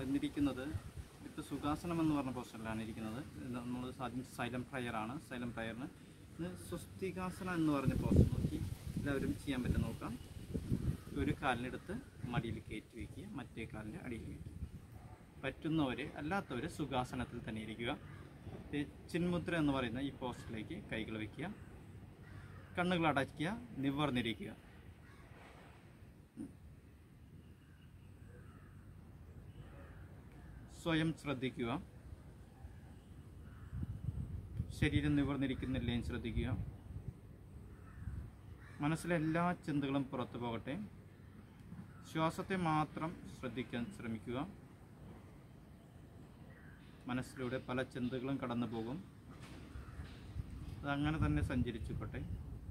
ഇന്നിരിക്കുന്നത് ഇപ്പോൾ സുഖാസനം എന്ന് പറഞ്ഞ പോസ്റ്ററിലാണ് ഇരിക്കുന്നത് നമ്മൾ ആദ്യം സൈലം പ്രയറാണ് സൈലം പ്രയറിന് ഇത് സ്വസ്തികാസനം എന്ന് പറഞ്ഞ പോസ്റ്റർ നോക്കി എല്ലാവരും ചെയ്യാൻ പറ്റും നോക്കാം ഒരു കാലിനെടുത്ത് മടിയിൽ കയറ്റി വയ്ക്കുക മറ്റേ കാലിൻ്റെ അടിയിൽ വയ്ക്കുക പറ്റുന്നവർ അല്ലാത്തവർ സുഖാസനത്തിൽ തന്നെ ഇരിക്കുക ഈ ചിന്മുദ്ര എന്ന് പറയുന്ന ഈ പോസ്റ്റിലേക്ക് കൈകൾ വയ്ക്കുക കണ്ണുകൾ അടയ്ക്കുക നിവർന്നിരിക്കുക സ്വയം ശ്രദ്ധിക്കുക ശരീരം നിവർന്നിരിക്കുന്നില്ലേയും ശ്രദ്ധിക്കുക മനസ്സിലെ എല്ലാ ചിന്തകളും പുറത്തു പോകട്ടെ ശ്വാസത്തെ മാത്രം ശ്രദ്ധിക്കാൻ ശ്രമിക്കുക മനസ്സിലൂടെ പല ചിന്തകളും കടന്നു പോകും അതങ്ങനെ തന്നെ സഞ്ചരിച്ചുകൊട്ടെ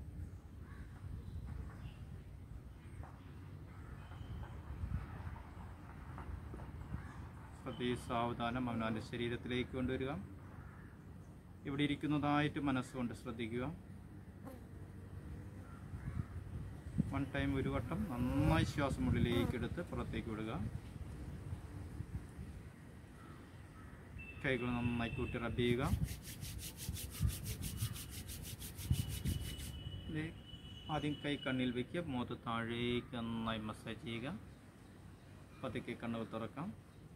ശ്രദ്ധയെ സാവധാനം അവനവൻ്റെ ശരീരത്തിലേക്ക് കൊണ്ടുവരിക ഇവിടെ ഇരിക്കുന്നതായിട്ട് മനസ്സുകൊണ്ട് ശ്രദ്ധിക്കുക വൺ ടൈം ഒരു വട്ടം നന്നായി ശ്വാസം ഉള്ളിലേക്ക് എടുത്ത് പുറത്തേക്ക് വിടുക കൈകൾ നന്നായി കൂട്ടി റബ് ചെയ്യുക ദേ, ആദ്യം കൈ കണ്ണിൽ വയ്ക്കുക മുഖത്ത് താഴേക്ക് നന്നായി മസാജ് ചെയ്യുക പതുക്കെ കണ്ണുകൾ തുറക്കാം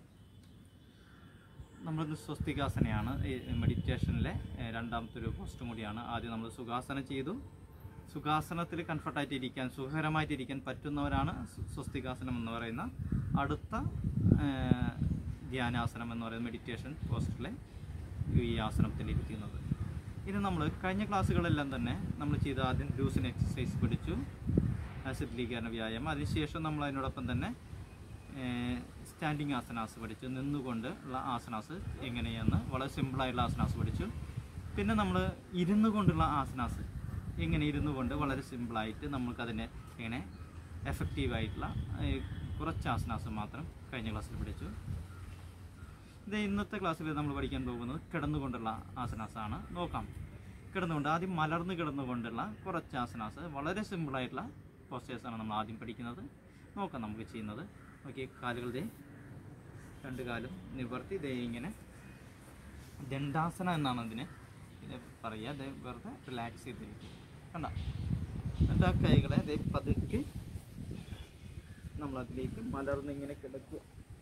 നമ്മളിത് സ്വസ്തികാസനയാണ് ഈ മെഡിറ്റേഷനിലെ ഏഹ്, രണ്ടാമത്തെ ഒരു പോസ്റ്റും കൂടിയാണ് ആദ്യം നമ്മൾ സുഖാസനം ചെയ്തു സുഖാസനത്തിൽ കംഫർട്ടായിട്ട് ഇരിക്കാൻ സുഖകരമായിട്ട് ഇരിക്കാൻ പറ്റുന്നവരാണ് സ്വ- സ്വസ്തികാസനം എന്ന് പറയുന്ന അടുത്ത ഏഹ്, ധ്യാനാസനം എന്ന് പറയുന്ന മെഡിറ്റേഷൻ പോസ്റ്റിലെ ഈ ആസനത്തിൽ ഇരിക്കുന്നത് ഇനി നമ്മൾ കഴിഞ്ഞ ക്ലാസ്സുകളെല്ലാം തന്നെ നമ്മൾ ചെയ്ത ആദ്യം ലൂസിൻ എക്സസൈസ് പഠിച്ചു ശുദ്ധീകരണ വ്യായാമം അതിനുശേഷം നമ്മൾ അതിനോടൊപ്പം തന്നെ സ്റ്റാൻഡിങ് ആസനാസ് പഠിച്ചു നിന്നുകൊണ്ട് ഉള്ള ആസനാസ് എങ്ങനെയെന്ന് വളരെ സിമ്പിളായിട്ടുള്ള ആസനാസ് പഠിച്ചു പിന്നെ നമ്മൾ ഇരുന്നു കൊണ്ടുള്ള ആസനാസ് എങ്ങനെ ഇരുന്നു കൊണ്ട് വളരെ സിമ്പിളായിട്ട് നമുക്കതിനെ എങ്ങനെ എഫക്റ്റീവായിട്ടുള്ള ഏഹ്, കുറച്ച് ആസനാസ് മാത്രം കഴിഞ്ഞ ക്ലാസ്സിൽ പഠിച്ചു ഇത് ഇന്നത്തെ ക്ലാസ്സിൽ നമ്മൾ പഠിക്കാൻ പോകുന്നത് കിടന്നുകൊണ്ടുള്ള ആസനാസാണ് നോക്കാം കിടന്നുകൊണ്ട് ആദ്യം മലർന്ന് കിടന്നുകൊണ്ടുള്ള കുറച്ച് ആസനാസ് വളരെ സിമ്പിളായിട്ടുള്ള പോസ്റ്റേഴ്സാണ് നമ്മൾ ആദ്യം പഠിക്കുന്നത് നോക്കാം നമുക്ക് ചെയ്യുന്നത് ഓക്കെ കാലുകൾ ദേ രണ്ട് കാലും നിവർത്തി ദേ ഇങ്ങനെ ദണ്ഡാസന എന്നാണ് ഇതിന് ഇത് പറയുക ദേ വെറുതെ റിലാക്സ് ചെയ്തിരിക്കും കണ്ട എന്നിട്ട് ആ കൈകളെ ദേ പതുക്കെ നമ്മളതിലേക്ക് മലർന്നിങ്ങനെ കിടക്കുക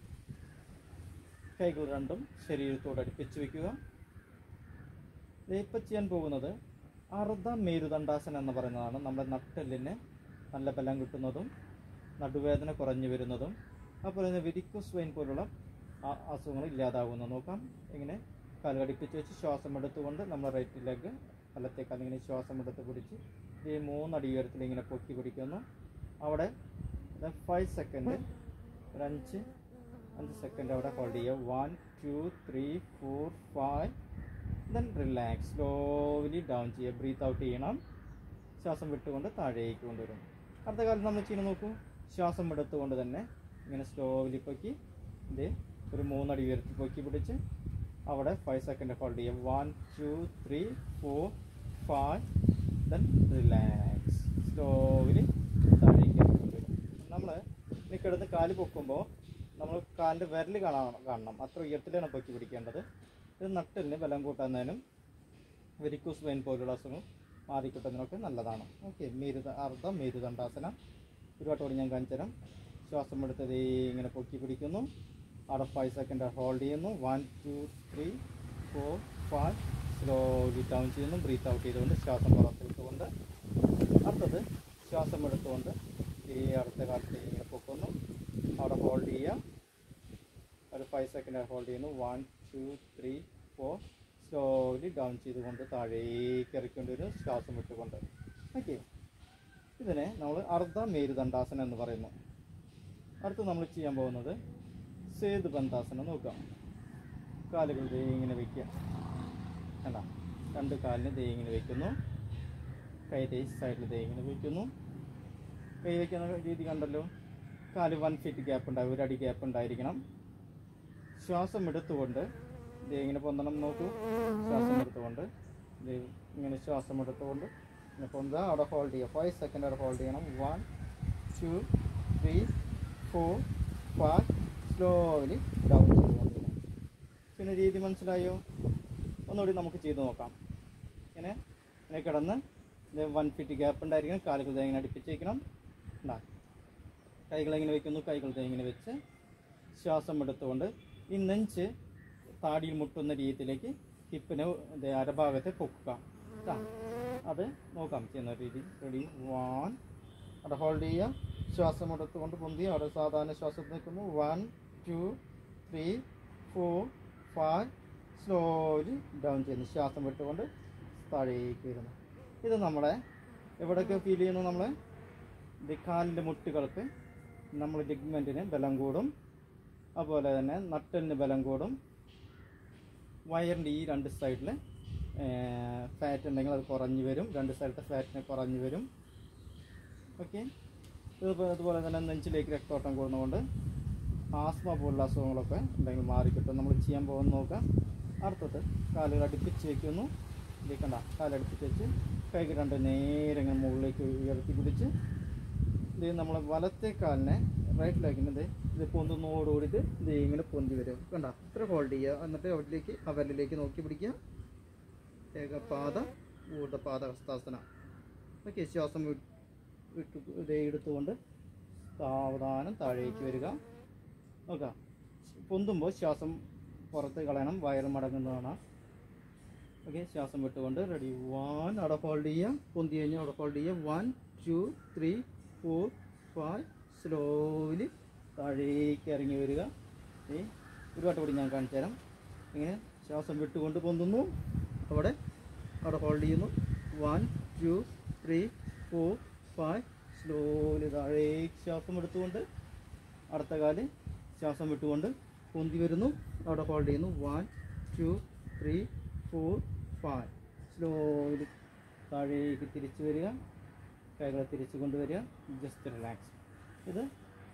കൈകൾ രണ്ടും ശരീരത്തോട് അടുപ്പിച്ച് വെക്കുക ഇപ്പം ചെയ്യാൻ പോകുന്നത് അർദ്ധ മേരുദണ്ഡാസനം എന്ന് പറയുന്നതാണ് നമ്മുടെ നട്ടെല്ലിന് നല്ല ബലം കിട്ടുന്നതും നടുവേദന കുറഞ്ഞു വരുന്നതും അതുപോലെ തന്നെ വെരിക്കോസ് വെയിൻ പോലുള്ള ആ- അസുഖങ്ങൾ ഇല്ലാതാകുന്നു നോക്കാം ഇങ്ങനെ കാലുകടിപ്പിച്ച് വെച്ച് ശ്വാസം എടുത്തുകൊണ്ട് നമ്മൾ റൈറ്റ് ലെഗ് വലത്തെ കാലിൽ ഇങ്ങനെ ശ്വാസം എടുത്ത് പിടിച്ച് ഈ മൂന്നടി ഉയരത്തിൽ ഇങ്ങനെ പൊക്കി പിടിക്കുന്നു അവിടെ ഫൈവ് സെക്കൻഡ് ഒരു അഞ്ച് അഞ്ച് സെക്കൻഡ് അവിടെ ഹോൾഡ് ചെയ്യുക one two three four five then relax slowly down ചെയ്യുക ബ്രീത്ത് ഔട്ട് ചെയ്യണം ശ്വാസം വിട്ടുകൊണ്ട് താഴേക്ക് കൊണ്ടുവരും അടുത്ത കാലം നമ്മൾ ചെയ്യുന്ന നോക്കൂ ശ്വാസം എടുത്തുകൊണ്ട് തന്നെ ഇങ്ങനെ സ്ലോലി പൊക്കി ഇത് ഒരു മൂന്നടി ഉയരത്തിൽ പൊക്കി പിടിച്ച് അവിടെ ഫൈവ് സെക്കൻഡ് ഹോൾഡ് ചെയ്യുക one two three four five then relax slowly താഴേക്ക് കൊണ്ടുവരും നമ്മൾ ഇനി കിടന്ന് കാല് പൊക്കുമ്പോൾ നമ്മൾ കാലിൻ്റെ വിരൽ കാണാൻ കാണണം അത്ര ഉയരത്തിലാണ് പൊക്കി പിടിക്കേണ്ടത് ഇത് നട്ടലിന് ബലം കൂട്ടുന്നതിനും വെരിക്കൂസ് വെയിൻ പോലുള്ള അസുഖം മാറിക്കിട്ടുന്നതിനൊക്കെ നല്ലതാണ് ഓക്കെ മേരുത അർദ്ധ മേരുദണ്ഡാസനം ഒരു വട്ടം ഞാൻ കാണിച്ചു തരാം ശ്വാസം എടുത്ത് ദേ ഇങ്ങനെ പൊക്കി പിടിക്കുന്നു അവിടെ ഫൈവ് സെക്കൻഡ് ഹോൾഡ് ചെയ്യുന്നു one two three four five slowly down ചെയ്യുന്നു ബ്രീത്ത് ഔട്ട് ചെയ്തുകൊണ്ട് ശ്വാസം പുറത്തെടുത്തുകൊണ്ട് അടുത്തത് ശ്വാസം എടുത്തുകൊണ്ട് ഈ അടുത്ത കാലത്ത് ഇങ്ങനെ പൊക്കുന്നു അവിടെ ഹോൾഡ് ചെയ്യുക ഒരു ഫൈവ് സെക്കൻഡ് ഹോൾഡ് ചെയ്യുന്നു one two three four slowly down ചെയ്തുകൊണ്ട് താഴേക്ക് ഇറക്കേണ്ടി വരും ശ്വാസം വിട്ടുകൊണ്ട് ഓക്കെ ഇതിനെ നമ്മൾ അർദ്ധ മേരുദണ്ഡാസനം എന്ന് പറയുന്നു അടുത്ത് നമ്മൾ ചെയ്യാൻ പോകുന്നത് സേതു ബന്ധാസനം നോക്കാം കാലുകൾ ദേ ഇങ്ങനെ വയ്ക്കുക കണ്ട രണ്ട് കാലിന് ദേ ഇങ്ങനെ വയ്ക്കുന്നു കൈ ദേ സൈഡിൽ ദേ ഇങ്ങനെ വയ്ക്കുന്നു കൈ വയ്ക്കുന്ന രീതി കണ്ടല്ലോ കാല് വൺ ഫീറ്റ് ഗ്യാപ്പ് ഉണ്ടാവും ഒരു അടി ഗ്യാപ്പ് ഉണ്ടായിരിക്കണം ശ്വാസം എടുത്തുകൊണ്ട് ദേ ഇങ്ങനെ പൊന്തണം നോക്കൂ ശ്വാസം എടുത്തുകൊണ്ട് ദേ ഇങ്ങനെ ശ്വാസം എടുത്തുകൊണ്ട് ഇങ്ങനെ പൊന്തുക അവിടെ ഹോൾഡ് ചെയ്യുക ഫൈവ് സെക്കൻഡ് അവിടെ ഹോൾഡ് ചെയ്യണം one two three four five slowly down ചെയ്ത് കൊണ്ടുവരാം പിന്നെ രീതി മനസ്സിലായോ ഒന്നുകൂടി നമുക്ക് ചെയ്ത് നോക്കാം ഇങ്ങനെ ഇങ്ങനെ കിടന്ന് വൺ ഫീറ്റ് ഗ്യാപ്പ് ഉണ്ടായിരിക്കണം കാലുകൾ ദേ ഇങ്ങനെ അടുപ്പിച്ച് വയ്ക്കണം ഉണ്ടാ കൈകൾ എങ്ങനെ വെക്കുന്നു കൈകൾ ദേ ഇങ്ങനെ വെച്ച് ശ്വാസം എടുത്തുകൊണ്ട് ഈ നെഞ്ച് താടിയിൽ മുട്ടുന്ന രീതിയിലേക്ക് ഹിപ്പിനെ ദേ അരഭാഗത്തെ പൊക്കുക ട്ടാ. അത് നോക്കാം ചെയ്യുന്ന രീതി റെഡി വൺ അവിടെ ഹോൾഡ് ചെയ്യുക ശ്വാസം എടുത്തുകൊണ്ട് പൊന്തി അവിടെ സാധാരണ ശ്വാസം നിൽക്കുന്നു one two three four five slowly down ചെയ്യുന്നു ശ്വാസം വിട്ടുകൊണ്ട് താഴേക്ക് വരുന്നു ഇത് നമ്മളെ എവിടെയൊക്കെ ഫീൽ ചെയ്യുന്നു നമ്മൾ ഇത് കാലിൻ്റെ മുട്ടുകൾക്ക് നമ്മൾ ലിഗ്മെൻറ്റിന് ബലം കൂടും അതുപോലെ തന്നെ നട്ടലിന് ബലം കൂടും വയറിൻ്റെ ഈ രണ്ട് സൈഡിൽ ഫാറ്റ് ഉണ്ടെങ്കിൽ അത് കുറഞ്ഞു വരും രണ്ട് സൈഡിലത്തെ ഫാറ്റിനെ കുറഞ്ഞു വരും ഓക്കെ ഇതുപോലെ അതുപോലെ തന്നെ നെഞ്ചിലേക്ക് രക്തോട്ടം കൂടുന്നതുകൊണ്ട് ആസ്മ പോലുള്ള അസുഖങ്ങളൊക്കെ ഉണ്ടെങ്കിൽ മാറിക്കിട്ടും നമ്മൾ ചെയ്യാൻ പോകുന്ന നോക്കാം അടുത്തത് കാലുകൾ അടുപ്പിച്ച് വയ്ക്കുന്നു ഇരിക്കണ്ട കാലടുപ്പിച്ച് വെച്ച് കൈകൾ രണ്ട് നേരെ ഇങ്ങനെ മുകളിലേക്ക് ഉയർത്തി പിടിച്ച് ഇത് നമ്മൾ വലത്തെ കാലിനെ റൈറ്റ് ലെഗിന് ഇത് പൊന്തുന്നതോടുകൂടിയിട്ട് ഇത് ഇങ്ങനെ പൊന്തി വരും കണ്ട ഇത്ര ഹോൾഡ് ചെയ്യുക എന്നിട്ട് അവിടേക്ക് ആ വിരലിലേക്ക് നോക്കി പിടിക്കുക ഏകപാദ ഊർദ്ധപാദ ഹസ്താസന ഓക്കെ ശ്വാസം വി- വിട്ടു ഇത് എടുത്തുകൊണ്ട് സാവധാനം താഴേക്ക് വരിക നോക്കാം പൊന്തുമ്പോൾ ശ്വാസം പുറത്ത് കളയണം വയറ് മടങ്ങുന്നതാണ് ഓക്കെ ശ്വാസം വിട്ടുകൊണ്ട് റെഡി വൺ അവിടെ ഹോൾഡ് ചെയ്യുക പൊന്തി കഴിഞ്ഞാൽ അവിടെ ഹോൾഡ് ചെയ്യുക one two three four five slowly താഴേക്ക് ഇറങ്ങി വരിക ഏ ഒരു വട്ടം കൂടി ഞാൻ കാണിച്ചു തരാം ഇങ്ങനെ ശ്വാസം വിട്ടുകൊണ്ട് പൊന്തുന്നു അവിടെ അവിടെ ഹോൾഡ് ചെയ്യുന്നു one two three four five slowly താഴേക്ക് ശ്വാസം എടുത്തുകൊണ്ട് അടുത്ത കാല് ശ്വാസം വിട്ടുകൊണ്ട് പൊന്തി വരുന്നു അവിടെ ഹോൾഡ് ചെയ്യുന്നു one two three four five slowly താഴേക്ക് തിരിച്ചു വരിക കൈകളെ തിരിച്ചു കൊണ്ടുവരിക ജസ്റ്റ് റിലാക്സ് ഇത്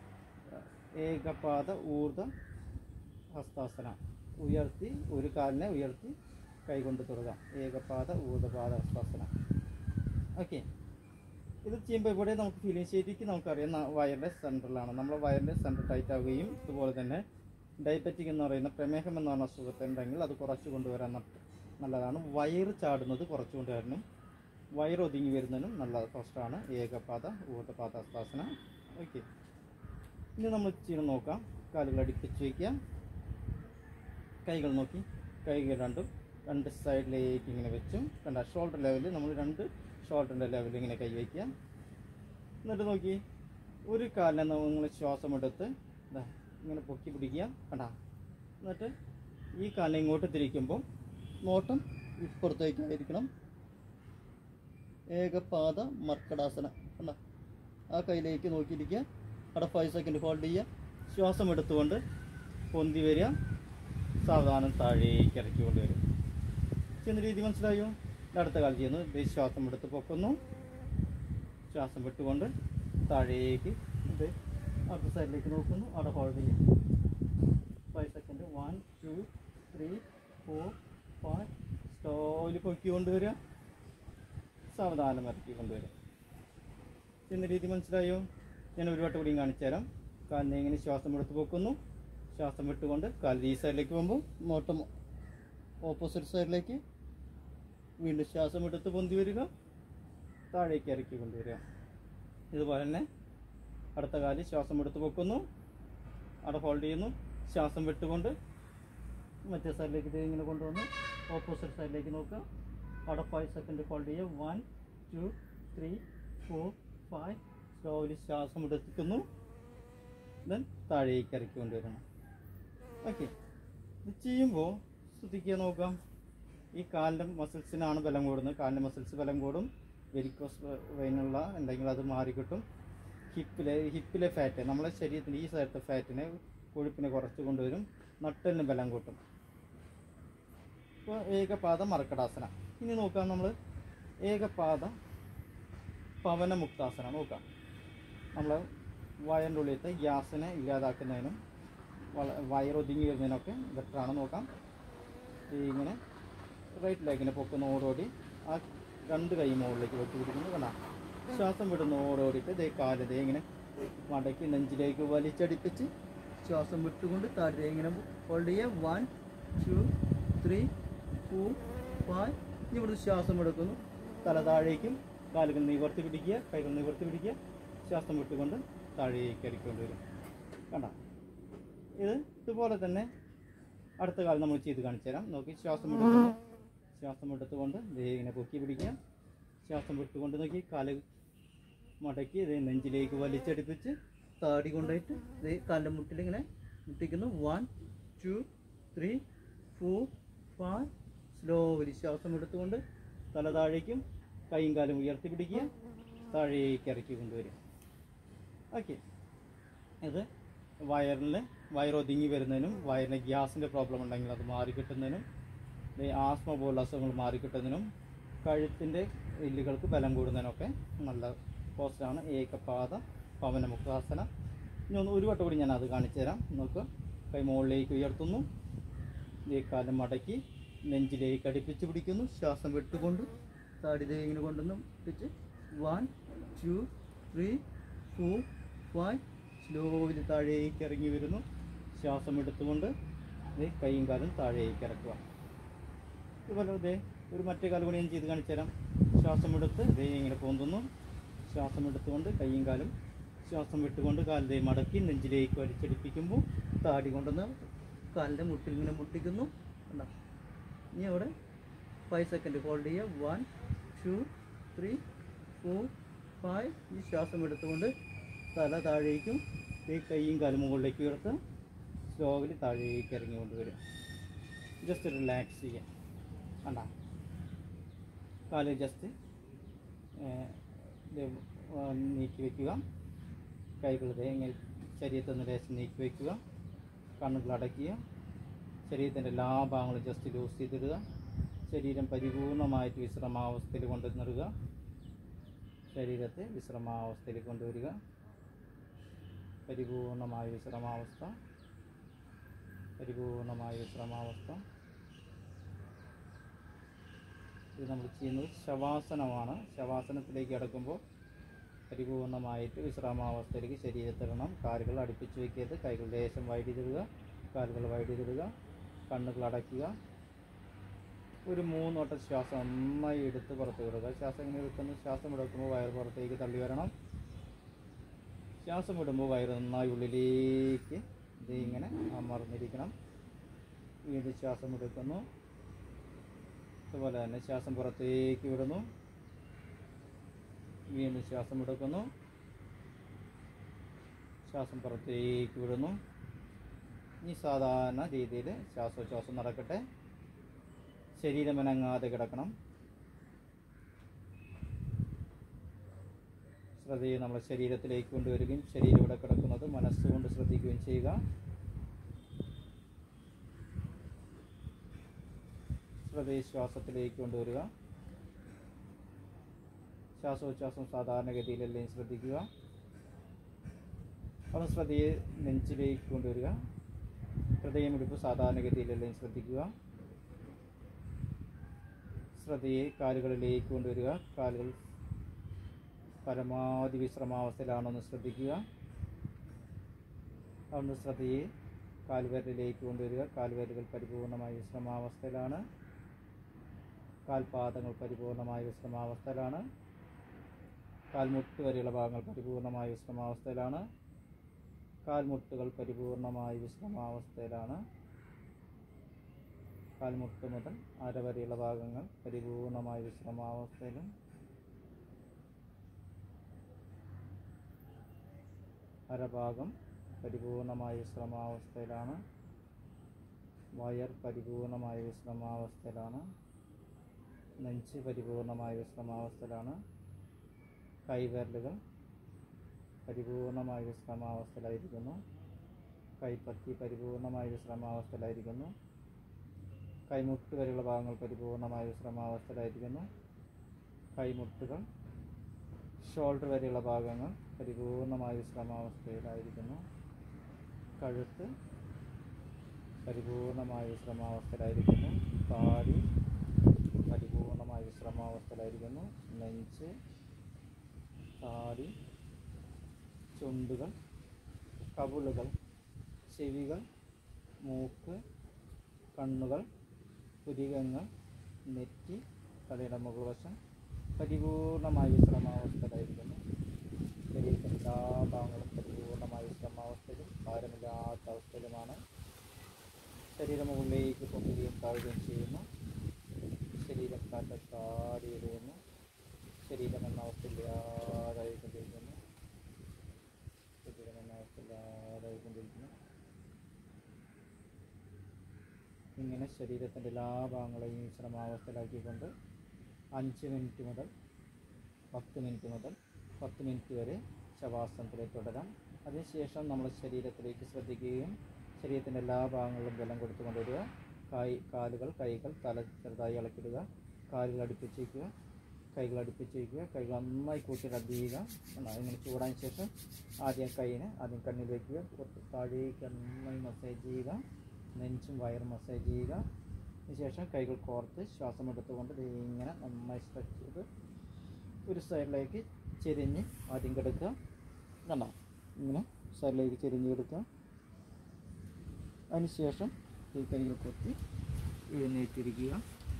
ഏകപാദ ഊർധ ഹസ്താസന ഉയർത്തി ഒരു കാലിനെ ഉയർത്തി കൈകൊണ്ട് തൊടുക ഏകപാദ ഊർധപാദ ഹസ്താസന ഓക്കെ ഇത് ചെയ്യുമ്പോൾ ഇവിടെ നമുക്ക് ഫീലിംഗ് ശരിക്കും നമുക്കറിയാം ന- വയറിൻ്റെ സെൻറ്ററിലാണ് നമ്മൾ വയറിൻ്റെ സെൻറ്റർ ടൈറ്റ് ആവുകയും ഇതുപോലെ തന്നെ ഡയബറ്റിക് എന്ന് പറയുന്ന പ്രമേഹം എന്ന് പറഞ്ഞ അസുഖത്തുണ്ടെങ്കിൽ അത് കുറച്ച് കൊണ്ടുവരാൻ ന- നല്ലതാണ് വയറ് ചാടുന്നത് കുറച്ച് കൊണ്ടുവരാനും വയറ് ഒതുങ്ങി വരുന്നതിനും നല്ല ഫസ്റ്റാണ് ഏകപാദ ഊർദ്ധപാദ ഹസ്താസന ഓക്കെ ഇനി നമ്മൾ ചെയ്യണം നോക്കാം കാലുകൾ അടുപ്പിച്ച് വയ്ക്കുക കൈകൾ നോക്കി കൈകൾ രണ്ടും രണ്ട് സൈഡിലേക്ക് ഇങ്ങനെ വെച്ചും കണ്ട ഷോൾഡർ ലെവലിൽ നമ്മൾ രണ്ട് ഷോൾഡറിൻ്റെ ലെവലിൽ ഇങ്ങനെ കൈ വയ്ക്കുക എന്നിട്ട് നോക്കി ഒരു കാലിനെ നിങ്ങൾ ശ്വാസം എടുത്ത് ദാ ഇങ്ങനെ പൊക്കി പിടിക്കുക കണ്ട എന്നിട്ട് ഈ കാലിനെ ഇങ്ങോട്ട് തിരിക്കുമ്പോൾ നോട്ടം ഇപ്പുറത്തേക്കായിരിക്കണം ഏകപാദ മർക്കടാസന കണ്ട ആ കയ്യിലേക്ക് നോക്കിയിരിക്കുക അവിടെ ഫൈവ് സെക്കൻഡ് ഹോൾഡ് ചെയ്യുക ശ്വാസം എടുത്തുകൊണ്ട് പൊന്തി വരിക സാവധാനം താഴേക്ക് ഇറക്കി കൊണ്ടുവരും ചെയ്യുന്ന രീതി മനസ്സിലായോ ഇത് അടുത്ത കാലം ചെയ്യുന്നു ഇത് ശ്വാസം എടുത്ത് പൊക്കുന്നു ശ്വാസം വിട്ടുകൊണ്ട് താഴേക്ക് ഇത് അടുത്ത സൈഡിലേക്ക് നോക്കുന്നു അവിടെ ഹോൾഡ് ചെയ്യും five second one two three four five slowly പൊക്കി കൊണ്ടുവരിക സാവധാനം ഇറക്കി കൊണ്ടുവരിക ചെയ്യുന്ന രീതി മനസ്സിലായോ ഞാൻ ഒരു വട്ടം കൂടിയും കാണിച്ചു തരാം കാലിനെ ഇങ്ങനെ ശ്വാസം എടുത്ത് പൊക്കുന്നു ശ്വാസം വിട്ടുകൊണ്ട് കാൽ ഈ സൈഡിലേക്ക് പോകുമ്പോൾ നോട്ടം ഓപ്പോസിറ്റ് സൈഡിലേക്ക് വീണ്ടും ശ്വാസം എടുത്ത് പൊന്തി വരിക താഴേക്ക് ഇറക്കി കൊണ്ടുവരിക ഇതുപോലെ തന്നെ അടുത്ത കാല് ശ്വാസം എടുത്ത് പൊക്കുന്നു അവിടെ ഹോൾഡ് ചെയ്യുന്നു ശ്വാസം വിട്ടുകൊണ്ട് മറ്റേ സൈഡിലേക്ക് ഇത് ഇങ്ങനെ കൊണ്ടുവന്ന് ഓപ്പോസിറ്റ് സൈഡിലേക്ക് നോക്കുക അവിടെ ഫൈവ് സെക്കൻഡ് ഹോൾഡ് ചെയ്യുക one two three four five slowly ശ്വാസം എടുത്തിക്കുന്നു ദെൻ താഴേക്ക് ഇറക്കി കൊണ്ടുവരണം ഓക്കെ ഇത് ചെയ്യുമ്പോൾ ശ്രദ്ധിക്കുക നോക്കാം ഈ കാലിൻ്റെ മസിൽസിനാണ് ബലം കൂടുന്നത് കാലിൻ്റെ മസിൽസ് ബലം കൂടും വെരിക്കോസ് വെയിനുള്ള എന്തെങ്കിലും അത് മാറിക്കിട്ടും ഹിപ്പിലെ ഹിപ്പിലെ ഫാറ്റ് നമ്മളെ ശരീരത്തിൻ്റെ ഈ സൈഡത്തെ ഫാറ്റിനെ കൊഴുപ്പിനെ കുറച്ച് കൊണ്ടുവരും നട്ടലിന് ബലം കൂട്ടും ഇപ്പോൾ ഏകപാദ മറക്കടാസന ഇനി നോക്കാം നമ്മൾ ഏകപാദ പവനമുക്താസന നോക്കാം നമ്മൾ വയറിൻ്റെ ഉള്ളിലത്തെ ഗ്യാസിനെ ഇല്ലാതാക്കുന്നതിനും വള വയറൊതുങ്ങി വരുന്നതിനൊക്കെ ബെറ്ററാണ് നോക്കാം ഈ ഇങ്ങനെ റൈറ്റ് ലെഗിനെ പൊക്കുന്നതോടുകൂടി ആ രണ്ട് കൈ മുകളിലേക്ക് വെച്ച് പിടിക്കുന്നു കണ്ട ശ്വാസം വിടുന്നതോടുകൂടിയിട്ട് ഇതേ കാല് ദേ ഇങ്ങനെ മടക്കി നെഞ്ചിലേക്ക് വലിച്ചടിപ്പിച്ച് ശ്വാസം വിട്ടുകൊണ്ട് താഴെ ഇങ്ങനെ ഹോൾഡ് ചെയ്യുക one two three four five ഇനി ഇവിടുന്ന് ശ്വാസം എടുക്കുന്നു തല താഴേക്കും കാലുകൾ നിവർത്തി പിടിക്കുക കൈകൾ നിവർത്തി പിടിക്കുക ശ്വാസം വിട്ടുകൊണ്ട് താഴേക്ക് ഇറക്കിക്കൊണ്ട് വരും കണ്ട ഇത് ഇതുപോലെ തന്നെ അടുത്ത കാലം നമ്മൾ ചെയ്ത് കാണിച്ചു തരാം നോക്കി ശ്വാസം എടുക്കുന്നു ശ്വാസം എടുത്തുകൊണ്ട് ദേ ഇങ്ങനെ പൊക്കി പിടിക്കുക ശ്വാസം വിട്ടുകൊണ്ട് നോക്കി കാല് മടക്കി ഇത് നെഞ്ചിലേക്ക് വലിച്ചടിപ്പിച്ച് താടി കൊണ്ടുപോയിട്ട് ഇത് കാലിൻ്റെ മുട്ടിൽ ഇങ്ങനെ മുട്ടിക്കുന്നു one two three four five slowly ശ്വാസം എടുത്തുകൊണ്ട് തല താഴേക്കും കൈയും കാലും ഉയർത്തി പിടിക്കുക താഴേക്ക് ഇറക്കി കൊണ്ടുവരും ഓക്കെ ഇത് വയറിൽ വയറൊതുങ്ങി വരുന്നതിനും വയറിന് ഗ്യാസിൻ്റെ പ്രോബ്ലം ഉണ്ടെങ്കിൽ അത് മാറിക്കിട്ടുന്നതിനും ഈ ആസ്മ പോലുള്ള അസുഖങ്ങൾ മാറിക്കിട്ടുന്നതിനും കഴുത്തിൻ്റെ എല്ലുകൾക്ക് ബലം കൂടുന്നതിനൊക്കെ നല്ല പോസ്റ്റാണ് ഏകപാത പവന മുഖാസന ഇനി ഒന്ന് ഒരു വട്ടം കൂടി ഞാൻ അത് കാണിച്ചു തരാം നോക്കുക കൈ മുകളിലേക്ക് ഉയർത്തുന്നു ഈ കാലം മടക്കി നെഞ്ചിലേക്ക് അടുപ്പിച്ച് പിടിക്കുന്നു ശ്വാസം വിട്ടുകൊണ്ട് താടി ദേ ഇങ്ങനെ കൊണ്ടുവന്ന് ഇട്ടിട്ട് one two three four five സ്ലോവിൽ താഴേക്ക് ഇറങ്ങി വരുന്നു ശ്വാസം എടുത്തുകൊണ്ട് ദേ കൈയും കാലും താഴേക്ക് ഇറക്കുക ഇതുപോലെ ദേ ഒരു മറ്റേ കാലം കൂടി ഞാൻ ചെയ്ത് കാണിച്ചു തരാം ശ്വാസം എടുത്ത് ദേ ഇങ്ങനെ പൊന്തുന്നു ശ്വാസം എടുത്തുകൊണ്ട് കൈയും കാലും ശ്വാസം വിട്ടുകൊണ്ട് കാൽ ദേ മടക്കി നെഞ്ചിലേക്ക് വലിച്ചടിപ്പിക്കുമ്പോൾ താടി കൊണ്ടുവന്ന് കാലിൻ്റെ മുട്ടിൽ ഇങ്ങനെ മുട്ടിക്കുന്നു കണ്ടോ ഇനി അവിടെ ഫൈവ് സെക്കൻഡ് ഹോൾഡ് ചെയ്യുക one two three four five ഈ ശ്വാസം എടുത്തുകൊണ്ട് തല താഴേക്കും ദേ കൈയും കാലും മുകളിലേക്ക് ഉയർത്ത് സ്ലോവിൽ താഴേക്ക് ഇറങ്ങി കൊണ്ടുവരും ജസ്റ്റ് റിലാക്സ് ചെയ്യാം കണ്ട കാല് ജസ്റ്റ് നീക്കി വയ്ക്കുക കൈകൾ ദേ ഇങ്ങനെ ശരീരത്തിൽ നിന്ന് ലേശം നീക്കി വയ്ക്കുക കണ്ണുകൾ അടയ്ക്കുക ശരീരത്തിൻ്റെ എല്ലാ ഭാഗങ്ങളും ജസ്റ്റ് ലൂസ് ചെയ്തിടുക ശരീരം പരിപൂർണമായിട്ട് വിശ്രമാവസ്ഥയിൽ കൊണ്ടുവന്നിടുക ശരീരത്തെ വിശ്രമാവസ്ഥയിൽ കൊണ്ടുവരിക പരിപൂർണമായ വിശ്രമാവസ്ഥ പരിപൂർണമായ വിശ്രമാവസ്ഥ ഇത് നമ്മൾ ചെയ്യുന്നത് ശവാസനമാണ് ശവാസനത്തിലേക്ക് കിടക്കുമ്പോൾ പരിപൂർണമായിട്ട് വിശ്രാമാവസ്ഥയിലേക്ക് ശരീരത്തിടണം കാലുകൾ അടുപ്പിച്ച് വയ്ക്കരുത് കൈകൾ ലേശം വൈഡിതിടുക കാലുകൾ വൈഡിതിടുക കണ്ണുകൾ അടയ്ക്കുക ഒരു മൂന്ന് വട്ടം ശ്വാസം നന്നായി എടുത്ത് പുറത്ത് വിടുക ശ്വാസം ഇങ്ങനെ എടുക്കുന്നു ശ്വാസം എടുക്കുമ്പോൾ വയർ പുറത്തേക്ക് തള്ളി വരണം ശ്വാസം വിടുമ്പോൾ വയറ് നന്നായി ഉള്ളിലേക്ക് ഇത് ഇങ്ങനെ അമർന്നിരിക്കണം വീണ്ടും ശ്വാസം എടുക്കുന്നു അതുപോലെ തന്നെ ശ്വാസം പുറത്തേക്ക് വിടുന്നു വീണ്ടും ശ്വാസം എടുക്കുന്നു ശ്വാസം പുറത്തേക്ക് വിടുന്നു ഈ സാധാരണ രീതിയിൽ ശ്വാസോച്ഛ്വാസം നടക്കട്ടെ ശരീരം അനങ്ങാതെ കിടക്കണം ശ്രദ്ധയെ നമ്മുടെ ശരീരത്തിലേക്ക് കൊണ്ടുവരികയും ശരീരം ഇവിടെ കിടക്കുന്നത് മനസ്സുകൊണ്ട് ശ്രദ്ധിക്കുകയും ചെയ്യുക ശ്രദ്ധയെ ശ്വാസത്തിലേക്ക് കൊണ്ടുവരിക ശ്വാസോച്ഛ്വാസം സാധാരണഗതിയിലെല്ലാം ശ്രദ്ധിക്കുക അപ്പം ശ്രദ്ധയെ നെഞ്ചിലേക്ക് കൊണ്ടുവരിക ഹൃദയമിടിപ്പ് സാധാരണഗതിയിലെല്ലാം ശ്രദ്ധിക്കുക ശ്രദ്ധയെ കാലുകളിലേക്ക് കൊണ്ടുവരിക കാലുകൾ പരമാവധി വിശ്രമാവസ്ഥയിലാണെന്ന് ശ്രദ്ധിക്കുക അവിടുന്ന് ശ്രദ്ധയെ കാൽവിരലിലേക്ക് കൊണ്ടുവരിക കാൽവിരലുകൾ പരിപൂർണമായ വിശ്രമാവസ്ഥയിലാണ് കാൽപാദങ്ങൾ പരിപൂർണമായ വിശ്രമാവസ്ഥയിലാണ് കാൽമുട്ട് വരെയുള്ള ഭാഗങ്ങൾ പരിപൂർണമായ വിശ്രമാവസ്ഥയിലാണ് കാൽമുട്ടുകൾ പരിപൂർണമായ വിശ്രമാവസ്ഥയിലാണ് കാൽമുട്ട് മുതൽ അര വരെയുള്ള ഭാഗങ്ങൾ പരിപൂർണമായ വിശ്രമാവസ്ഥയിലും അരഭാഗം പരിപൂർണമായ വിശ്രമാവസ്ഥയിലാണ് വയർ പരിപൂർണമായ വിശ്രമാവസ്ഥയിലാണ് നെഞ്ച് പരിപൂർണമായ വിശ്രമാവസ്ഥയിലാണ് കൈവിരലുകൾ പരിപൂർണമായ വിശ്രമാവസ്ഥയിലായിരിക്കുന്നു കൈപ്പത്തി പരിപൂർണമായ വിശ്രമാവസ്ഥയിലായിരിക്കുന്നു കൈമുട്ട് വരെയുള്ള ഭാഗങ്ങൾ പരിപൂർണമായ വിശ്രമാവസ്ഥയിലായിരിക്കുന്നു കൈമുട്ടുകൾ ഷോൾഡർ വരെയുള്ള ഭാഗങ്ങൾ പരിപൂർണമായ വിശ്രമാവസ്ഥയിലായിരിക്കുന്നു കഴുത്ത് പരിപൂർണമായ വിശ്രമാവസ്ഥയിലായിരിക്കുന്നു താടി പരിപൂർണമായ വിശ്രമാവസ്ഥയിലായിരിക്കുന്നു നെഞ്ച് താടി ചുണ്ടുകൾ കവിളുകൾ ചെവികൾ മൂക്ക് കണ്ണുകൾ പുരികങ്ങൾ നെറ്റി തലയുടെ മുകൾ വശം പരിപൂർണമായ വിശ്രമാവസ്ഥയിലായിരിക്കുന്നു ശരീരത്തിൻ്റെ എല്ലാ ഭാഗങ്ങളും പരിപൂർണമായ വിശ്രമാവസ്ഥയിലും ഭാരമില്ലാത്ത അവസ്ഥയിലുമാണ് ശരീരം മുകളിലേക്ക് പൊങ്ങുകയും താഴുകയും ചെയ്യുന്നു ശരീരം കാറ്റത്താടി എഴുതുന്നു ശരീരം എന്ന അവസ്ഥയില്ലാതായിക്കൊണ്ടിരിക്കുന്നു ശരീരം എന്ന അവസ്ഥയില്ലാതായിക്കൊണ്ടിരിക്കുന്നു ഇങ്ങനെ ശരീരത്തിൻ്റെ എല്ലാ ഭാഗങ്ങളെയും വിശ്രമാവസ്ഥയിലാക്കിക്കൊണ്ട് അഞ്ച് മിനിറ്റ് മുതൽ പത്ത് മിനിറ്റ് മുതൽ പത്ത് മിനിറ്റ് വരെ ശവാസനത്തിലേക്ക് തുടരാം അതിനുശേഷം നമ്മൾ ശരീരത്തിലേക്ക് ശ്രദ്ധിക്കുകയും ശരീരത്തിൻ്റെ എല്ലാ ഭാഗങ്ങളിലും ബലം കൊടുത്തു കൊണ്ടുവരിക കായ് കാലുകൾ കൈകൾ തല ചെറുതായി ഇളക്കിടുക കാലുകൾ അടുപ്പിച്ച് വയ്ക്കുക കൈകൾ അടുപ്പിച്ച് വയ്ക്കുക കൈകൾ നന്നായി കൂട്ടി റബ്ബ് ചെയ്യുക കണ്ടോ? ഇങ്ങനെ ചൂടായതിനു ശേഷം ആദ്യം കൈയിന് ആദ്യം കണ്ണിൽ വയ്ക്കുക കുറച്ച് താഴേക്ക് നന്നായി മസാജ് ചെയ്യുക നെഞ്ചും വയറും മസാജ് ചെയ്യുക അതിനുശേഷം കൈകൾ കോർത്ത് ശ്വാസം എടുത്തുകൊണ്ട് ദേ ഇങ്ങനെ നന്നായി സ്ട്രെച്ച് ചെയ്ത് ഒരു സൈഡിലേക്ക് ചെരിഞ്ഞ് ആദ്യം കിടക്കുക കണ്ടോ ഇങ്ങനെ സൈഡിലേക്ക് ചെരിഞ്ഞ് കിടക്കുക അതിനുശേഷം ഈ കൈകൾ കൊത്തി എഴുന്നേറ്റിരിക്കുക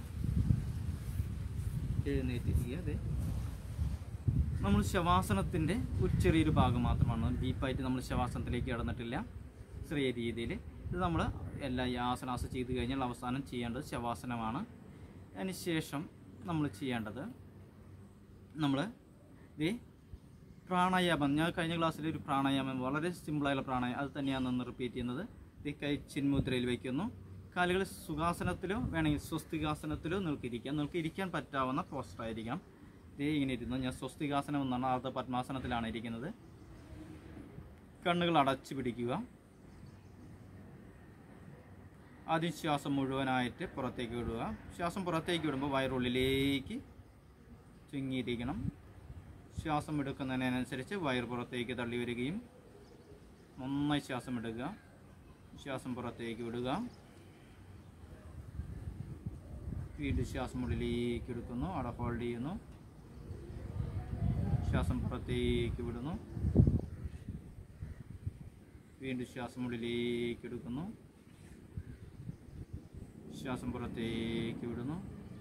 എഴുന്നേറ്റിരിക്കുക അതെ നമ്മൾ ശവാസനത്തിൻ്റെ ഒരു ചെറിയൊരു ഭാഗം മാത്രമാണ് ഡീപ്പായിട്ട് നമ്മൾ ശവാസനത്തിലേക്ക് കടന്നിട്ടില്ല ചെറിയ രീതിയിൽ ഇത് നമ്മൾ എല്ലാ ഈ ആസനാസ ചെയ്ത് കഴിഞ്ഞാൽ അവസാനം ചെയ്യേണ്ടത് ശവാസനമാണ് അതിനുശേഷം നമ്മൾ ചെയ്യേണ്ടത് നമ്മൾ ഇത് പ്രാണായാമം ഞാൻ കഴിഞ്ഞ ക്ലാസ്സിൽ ഒരു പ്രാണായാമം വളരെ സിമ്പിളായുള്ള പ്രാണായാമം അത് തന്നെയാണ് ഒന്ന് റിപ്പീറ്റ് ചെയ്യുന്നത് ഇത് കൈ ചിന്മുദ്രയിൽ വയ്ക്കുന്നു കാലുകൾ സുഖാസനത്തിലോ വേണമെങ്കിൽ സ്വസ്തികാസനത്തിലോ നിൽക്കിരിക്കാം നിൽക്കിരിക്കാൻ പറ്റാവുന്ന പോസ്റ്റർ ആയിരിക്കണം ഇതേ ഇങ്ങനെ ഇരുന്നു ഞാൻ സ്വസ്തികാസനം എന്നാണ് അർദ്ധ പത്മാസനത്തിലാണ് ഇരിക്കുന്നത് കണ്ണുകൾ അടച്ചു പിടിക്കുക ആദ്യം ശ്വാസം മുഴുവനായിട്ട് പുറത്തേക്ക് വിടുക ശ്വാസം പുറത്തേക്ക് വിടുമ്പോൾ വയറുള്ളിലേക്ക് ചുങ്ങിയിരിക്കണം ശ്വാസം എടുക്കുന്നതിനനുസരിച്ച് വയർ പുറത്തേക്ക് തള്ളി വരികയും നന്നായി ശ്വാസം എടുക്കുക ശ്വാസം പുറത്തേക്ക് വിടുക വീണ്ടും ശ്വാസം ഉള്ളിലേക്ക് എടുക്കുന്നു അവിടെ ഹോൾഡ് ചെയ്യുന്നു ശ്വാസം പുറത്തേക്ക് വിടുന്നു വീണ്ടും ശ്വാസം ഉള്ളിലേക്ക് എടുക്കുന്നു ശ്വാസം പുറത്തേക്ക് വിടുന്നു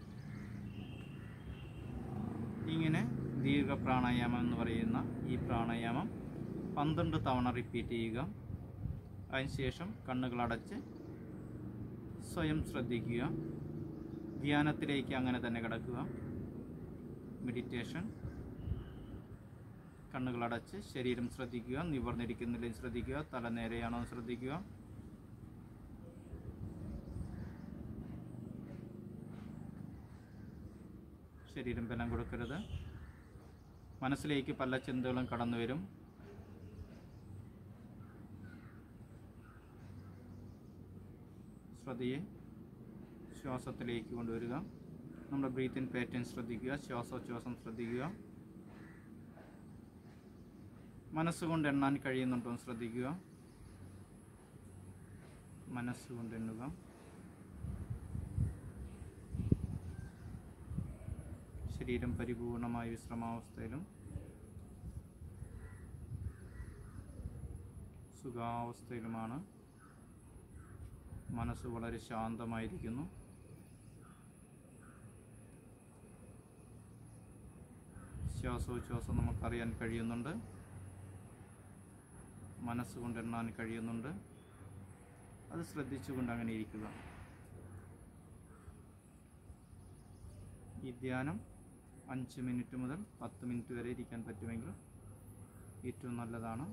ഇങ്ങനെ ദീർഘ പ്രാണായാമം എന്ന് പറയുന്ന ഈ പ്രാണായാമം പന്ത്രണ്ട് തവണ റിപ്പീറ്റ് ചെയ്യുക അതിനുശേഷം കണ്ണുകൾ അടച്ച് സ്വയം ശ്രദ്ധിക്കുക ധ്യാനത്തിലേക്ക് അങ്ങനെ തന്നെ കിടക്കുക മെഡിറ്റേഷൻ കണ്ണുകൾ അടച്ച് ശരീരം ശ്രദ്ധിക്കുക നിവർന്നിരിക്കുന്നില്ലെങ്കിൽ ശ്രദ്ധിക്കുക തല നേരെയാണോ എന്ന് ശ്രദ്ധിക്കുക ശരീരം ബലം കൊടുക്കരുത് മനസ്സിലേക്ക് പല ചിന്തകളും കടന്നു വരും ശ്രദ്ധയെ ശ്വാസത്തിലേക്ക് കൊണ്ടുവരിക നമ്മുടെ ബ്രീത്തിൻ പാറ്റേൺ ശ്രദ്ധിക്കുക ശ്വാസോച്ഛ്വാസം ശ്രദ്ധിക്കുക മനസ്സുകൊണ്ട് എണ്ണാൻ കഴിയുന്നുണ്ടോ എന്ന് ശ്രദ്ധിക്കുക മനസ്സുകൊണ്ട് എണ്ണുക ശരീരം പരിപൂർണമായ വിശ്രമാവസ്ഥയിലും സുഖാവസ്ഥയിലുമാണ് മനസ്സ് വളരെ ശാന്തമായിരിക്കുന്നു ശ്വാസോച്ഛ്വാസം നമുക്കറിയാൻ കഴിയുന്നുണ്ട് മനസ്സുകൊണ്ട് എണ്ണാൻ കഴിയുന്നുണ്ട് അത് ശ്രദ്ധിച്ചുകൊണ്ട് അങ്ങനെ ഇരിക്കുക ഈ ധ്യാനം അഞ്ച് മിനിറ്റ് മുതൽ പത്ത് മിനിറ്റ് വരെ ഇരിക്കാൻ പറ്റുമെങ്കിൽ ഏറ്റവും നല്ലതാണ്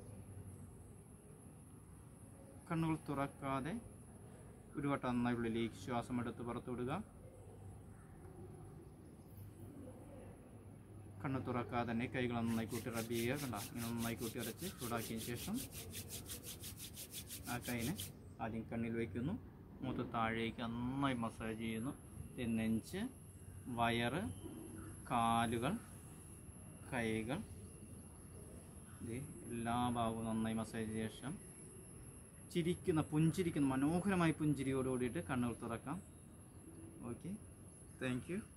കണ്ണുകൾ തുറക്കാതെ ഒരു വട്ടം നന്നായി ഉള്ളിലേക്ക് ശ്വാസം എടുത്ത് പുറത്തു വിടുക കണ്ണ് തുറക്കാതെ തന്നെ കൈകൾ നന്നായി കൂട്ടി റബ് ചെയ്യുക കണ്ട ഇങ്ങനെ നന്നായി കൂട്ടി അടച്ച് ചൂടാക്കിയതിന് ശേഷം ആ കൈനെ ആദ്യം കണ്ണിൽ വയ്ക്കുന്നു മൂത്ത് താഴേക്ക് നന്നായി മസാജ് ചെയ്യുന്നു ഇത് നെഞ്ച് വയറ് കാലുകൾ കൈകൾ ഇത് എല്ലാ ഭാഗവും നന്നായി മസാജ് ചെയ്ത ശേഷം ചിരിക്കുന്ന പുഞ്ചിരിക്കുന്ന മനോഹരമായി പുഞ്ചിരിയോട് കൂടിയിട്ട് കണ്ണുകൾ തുറക്കാം ഓക്കെ താങ്ക് യു